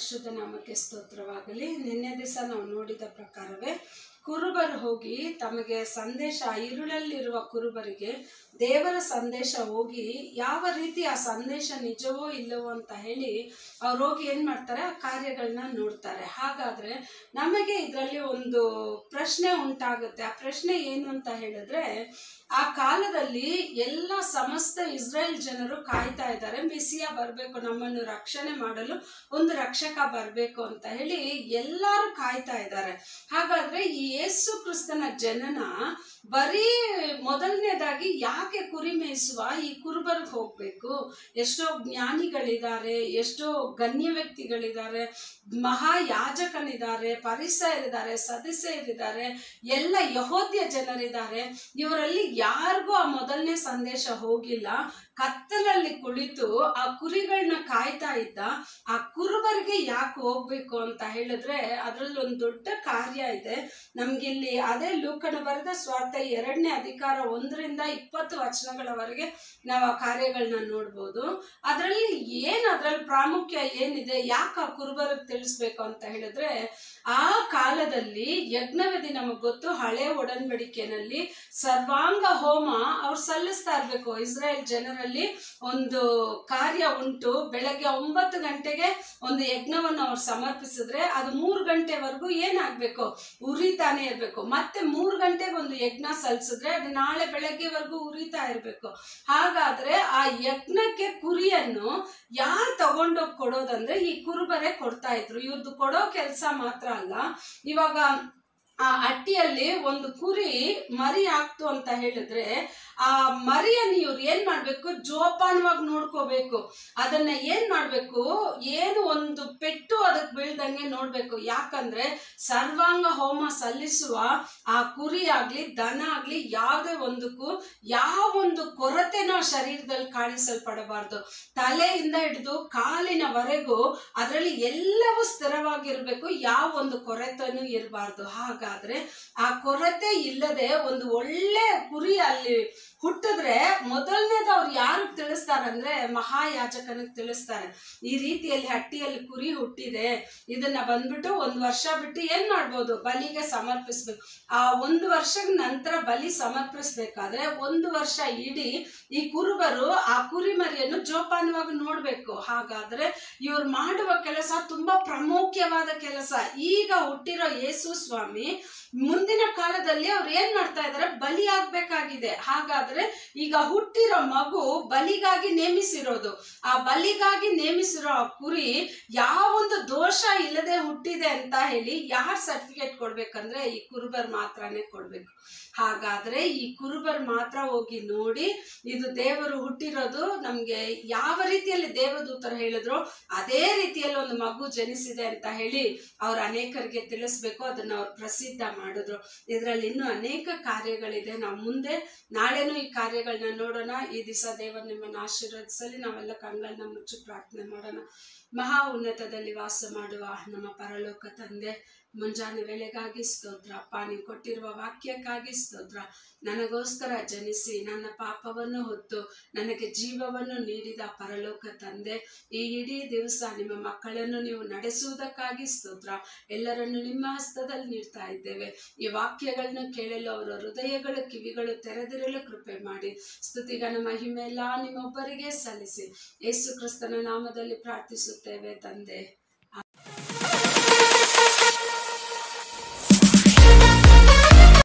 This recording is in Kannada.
ಪರಿಶುದ್ಧ ನಾಮಕ್ಕೆ ಸ್ತೋತ್ರವಾಗಲಿ ನಿನ್ನೆ ದಿವಸ ನಾವು ನೋಡಿದ ಪ್ರಕಾರವೇ ಕುರುಬರು ಹೋಗಿ ತಮಗೆ ಸಂದೇಶ ഇരുಳಲ್ಲಿರುವ ಕುರುಬರಿಗೆ ದೇವರ ಸಂದೇಶ ಹೋಗಿ ಯಾವ ರೀತಿ ಆ ಸಂದೇಶ ನಿಜವೋ ಇಲ್ಲವೋ ಅಂತ ಹೇಳಿ ಅವ್ರು ಹೋಗಿ ಏನು ಮಾಡ್ತಾರೆ ಆ ಕಾರ್ಯಗಳನ್ನ ನೋಡ್ತಾರೆ ಹಾಗಾದರೆ ನಮಗೆ ಇದರಲ್ಲಿ ಒಂದು ಪ್ರಶ್ನೆ ಉಂಟಾಗುತ್ತೆ ಆ ಪ್ರಶ್ನೆ ಏನು ಅಂತ ಹೇಳಿದ್ರೆ ಆ ಕಾಲದಲ್ಲಿ ಎಲ್ಲ ಸಮಸ್ತ ಇಸ್ರೇಲ್ ಜನರು ಕಾಯ್ತಾ ಇದ್ದಾರೆ ಮೆಸಿಯಾ ಬರಬೇಕು ನಮ್ಮನ್ನು ರಕ್ಷಣೆ ಮಾಡಲು ಒಂದು ರಕ್ಷಕ ಬರಬೇಕು ಅಂತ ಹೇಳಿ ಎಲ್ಲರೂ ಕಾಯ್ತಾ ಇದ್ದಾರೆ ಹಾಗಾದ್ರೆ ಈ ಯೇಸು ಕ್ರಿಸ್ತನ ಜನನ ಬರೀ ಮೊದಲನೇದಾಗಿ ಯಾಕೆ ಕುರಿ ಮೇಯಿಸುವ ಈ ಕುರುಬರಿಗೆ ಹೋಗ್ಬೇಕು ಎಷ್ಟೋ ಜ್ಞಾನಿಗಳಿದ್ದಾರೆ ಎಷ್ಟೋ ಗಣ್ಯ ವ್ಯಕ್ತಿಗಳಿದ್ದಾರೆ ಮಹಾಯಾಜಕನಿದ್ದಾರೆ ಪರಿಸರಿದ್ದಾರೆ ಸದಸ್ಯರಿದ್ದಾರೆ ಎಲ್ಲ ಯಹೋದ್ಯ ಜನರಿದ್ದಾರೆ ಇವರಲ್ಲಿ ಯಾರಿಗೂ ಆ ಮೊದಲನೇ ಸಂದೇಶ ಹೋಗಿಲ್ಲ ಕತ್ತಲಲ್ಲಿ ಕುಳಿತು ಆ ಕುರಿಗಳನ್ನ ಕಾಯ್ತಾ ಇದ್ದ ಆ ಕುರುಬರಿಗೆ ಯಾಕೆ ಹೋಗ್ಬೇಕು ಅಂತ ಹೇಳಿದ್ರೆ ಅದ್ರಲ್ಲಿ ಒಂದು ದೊಡ್ಡ ಕಾರ್ಯ ಇದೆ ನಮ್ಗಿಲ್ಲಿ ಅದೇ ಲೂಕನ ಬರೆದ ಸ್ವಾರ್ಥ ಎರಡನೇ ಅಧಿಕಾರ ಒಂದರಿಂದ ಇಪ್ಪತ್ತು ವಚನಗಳವರೆಗೆ ನಾವು ಆ ಕಾರ್ಯಗಳನ್ನ ನೋಡ್ಬೋದು ಅದರಲ್ಲಿ ಏನ್ ಅದ್ರಲ್ಲಿ ಪ್ರಾಮುಖ್ಯ ಏನಿದೆ ಯಾಕೆ ಆ ಕುರುಬರಿಗೆ ತಿಳಿಸ್ಬೇಕು ಅಂತ ಹೇಳಿದ್ರೆ ಆ ಕಾಲದಲ್ಲಿ ಯಜ್ಞವಿಧಿ ನಮಗ್ ಗೊತ್ತು ಹಳೆ ಒಡನ್ಬಡಿಕೆನಲ್ಲಿ ಸರ್ವಾಂಗ ಹೋಮ ಅವ್ರು ಸಲ್ಲಿಸ್ತಾ ಇರ್ಬೇಕು ಇಸ್ರಾಯೇಲ್ ಜನರಲ್ಲಿ ಒಂದು ಕಾರ್ಯ ಉಂಟು ಬೆಳಗ್ಗೆ ಒಂಬತ್ತು ಗಂಟೆಗೆ ಒಂದು ಯಜ್ಞವನ್ನು ಅವ್ರು ಸಮರ್ಪಿಸಿದ್ರೆ ಅದು ಮೂರು ಗಂಟೆವರೆಗೂ ಏನಾಗ್ಬೇಕು ಉರಿತಾನೆ ಇರ್ಬೇಕು ಮತ್ತೆ ಮೂರು ಗಂಟೆಗೆ ಒಂದು ಯಜ್ಞ ಸಲ್ಲಿಸಿದ್ರೆ ಅದು ನಾಳೆ ಬೆಳಗ್ಗೆವರೆಗೂ ಉರಿತಾ ಇರ್ಬೇಕು ಹಾಗಾದ್ರೆ ಆ ಯಜ್ಞಕ್ಕೆ ಕುರಿಯನ್ನು ಯಾರು ತಗೊಂಡೋಗಿ ಕೊಡೋದಂದ್ರೆ ಈ ಕುರುಬರೇ ಕೊಡ್ತಾ ಇದ್ರು ಇವ್ರದ್ದು ಕೊಡೋ ಕೆಲಸ ಮಾತ್ರ ಅಲ್ಲ ಇವಾಗ ಆ ಅಟ್ಟಿಯಲ್ಲಿ ಒಂದು ಕುರಿ ಮರಿ ಆಗ್ತು ಅಂತ ಹೇಳಿದ್ರೆ ಆ ಮರಿಯನ್ನು ಇವ್ರು ಏನ್ ಮಾಡ್ಬೇಕು ಜೋಪಾನವಾಗಿ ನೋಡ್ಕೋಬೇಕು ಅದನ್ನ ಏನ್ ಮಾಡ್ಬೇಕು ಏನು ಒಂದು ಪೆಟ್ಟು ಅದಕ್ಕೆ ಬೀಳ್ದಂಗೆ ನೋಡ್ಬೇಕು ಯಾಕಂದ್ರೆ ಸರ್ವಾಂಗ ಹೋಮ ಸಲ್ಲಿಸುವ ಆ ಕುರಿ ಆಗ್ಲಿ ದನ ಆಗ್ಲಿ ಯಾವುದೇ ಒಂದಕ್ಕೂ ಯಾವ ಒಂದು ಕೊರತೆನೋ ಶರೀರದಲ್ಲಿ ಕಾಣಿಸಲ್ಪಡಬಾರ್ದು ತಲೆಯಿಂದ ಹಿಡಿದು ಕಾಲಿನವರೆಗೂ ಅದರಲ್ಲಿ ಎಲ್ಲವೂ ಸ್ಥಿರವಾಗಿರ್ಬೇಕು ಯಾವ ಒಂದು ಕೊರತೆನೂ ಇರಬಾರ್ದು ಹಾಗಾದ್ರೆ ಆ ಕೊರತೆ ಇಲ್ಲದೆ ಒಂದು ಒಳ್ಳೆ ಕುರಿ ಅಲ್ಲಿ ಹುಟ್ಟಿದ್ರೆ ಮೊದಲನೇದು ಅವ್ರು ಯಾರಿಗೆ ತಿಳಿಸ್ತಾರಂದ್ರೆ ಮಹಾಯಾಜಕನಿಗೆ ತಿಳಿಸ್ತಾರೆ ಈ ರೀತಿಯಲ್ಲಿ ಹಟ್ಟಿಯಲ್ಲಿ ಕುರಿ ಹುಟ್ಟಿದೆ ಇದನ್ನ ಬಂದ್ಬಿಟ್ಟು ಒಂದು ವರ್ಷ ಬಿಟ್ಟು ಏನ್ ಮಾಡ್ಬೋದು ಬಲಿಗೆ ಸಮರ್ಪಿಸ್ಬೇಕು ಆ ಒಂದು ವರ್ಷದ ನಂತರ ಬಲಿ ಸಮರ್ಪಿಸ್ಬೇಕಾದ್ರೆ ಒಂದು ವರ್ಷ ಇಡೀ ಈ ಕುರುಬರು ಆ ಕುರಿಮರಿಯನ್ನು ಜೋಪಾನವಾಗಿ ನೋಡ್ಬೇಕು ಹಾಗಾದ್ರೆ ಇವ್ರು ಮಾಡುವ ಕೆಲಸ ತುಂಬಾ ಪ್ರಾಮುಖ್ಯವಾದ ಕೆಲಸ ಈಗ ಹುಟ್ಟಿರೋ ಯೇಸು ಸ್ವಾಮಿ ಮುಂದಿನ ಕಾಲದಲ್ಲಿ ಅವ್ರು ಏನ್ ಮಾಡ್ತಾ ಇದಾರೆ ಬಲಿ ಆಗ್ಬೇಕಾಗಿದೆ ಹಾಗಾದ್ರೆ ಈಗ ಹುಟ್ಟಿರೋ ಮಗು ಬಲಿಗಾಗಿ ನೇಮಿಸಿರೋದು ಆ ಬಲಿಗಾಗಿ ನೇಮಿಸಿರೋ ಆ ಕುರಿ ಯಾವೊಂದು ದೋಷ ಇಲ್ಲದೆ ಹುಟ್ಟಿದೆ ಅಂತ ಹೇಳಿ ಯಾರ್ ಸರ್ಟಿಫಿಕೇಟ್ ಕೊಡ್ಬೇಕಂದ್ರೆ ಈ ಕುರುಬರ್ ಮಾತ್ರನೇ ಕೊಡ್ಬೇಕು ಹಾಗಾದ್ರೆ ಈ ಕುರುಬರ್ ಮಾತ್ರ ಹೋಗಿ ನೋಡಿ ಇದು ದೇವರು ಹುಟ್ಟಿರೋದು ನಮ್ಗೆ ಯಾವ ರೀತಿಯಲ್ಲಿ ದೇವದೂತರು ಹೇಳಿದ್ರು ಅದೇ ರೀತಿಯಲ್ಲಿ ಒಂದು ಮಗು ಜನಿಸಿದೆ ಅಂತ ಹೇಳಿ ಅವ್ರು ಅನೇಕರಿಗೆ ತಿಳಿಸ್ಬೇಕು ಅದನ್ನ ಅವ್ರು ಪ್ರಸಿದ್ಧ ಮಾಡಿದ್ರು ಇದರಲ್ಲಿ ಇನ್ನೂ ಅನೇಕ ಕಾರ್ಯಗಳಿದೆ ನಾವು ಮುಂದೆ ನಾಳೆನೂ ಈ ಕಾರ್ಯಗಳನ್ನ ನೋಡೋಣ ಈ ದಿವಸ ದೇವರು ನಿಮ್ಮನ್ನು ಆಶೀರ್ವದಿಸಲಿ ನಾವೆಲ್ಲ ಕಂಗಳನ್ನ ಮುಚ್ಚಿ ಪ್ರಾರ್ಥನೆ ಮಾಡೋಣ ಮಹಾ ಉನ್ನತದಲ್ಲಿ ವಾಸ ಮಾಡುವ ನಮ್ಮ ಪರಲೋಕ ತಂದೆ ಮುಂಜಾನೆ ವೇಳೆಗಾಗಿ ಸ್ತೋತ್ರ ಅಪ್ಪ ನೀವು ಕೊಟ್ಟಿರುವ ವಾಕ್ಯಕ್ಕಾಗಿ ಸ್ತೋತ್ರ ನನಗೋಸ್ಕರ ಜನಿಸಿ ನನ್ನ ಪಾಪವನ್ನು ಹೊತ್ತು ನನಗೆ ಜೀವವನ್ನು ನೀಡಿದ ಪರಲೋಕ ತಂದೆ ಈ ಇಡೀ ದಿವಸ ನಿಮ್ಮ ಮಕ್ಕಳನ್ನು ನೀವು ನಡೆಸುವುದಕ್ಕಾಗಿ ಸ್ತೋತ್ರ ಎಲ್ಲರನ್ನು ನಿಮ್ಮ ಹಸ್ತದಲ್ಲಿ ನೀಡ್ತಾ ಇದ್ದೇವೆ ಈ ವಾಕ್ಯಗಳನ್ನು ಕೇಳಲು ಅವರ ಹೃದಯಗಳು ಕಿವಿಗಳು ತೆರೆದಿರಲು ಕೃಪೆ ಮಾಡಿ ಸ್ತುತಿಗನ ಮಹಿಮೆ ಎಲ್ಲ ನಿಮ್ಮೊಬ್ಬರಿಗೆ ಸಲ್ಲಿಸಿ ಯೇಸು ಕ್ರಿಸ್ತನ ನಾಮದಲ್ಲಿ ಪ್ರಾರ್ಥಿಸುತ್ತೇವೆ ತಂದೆ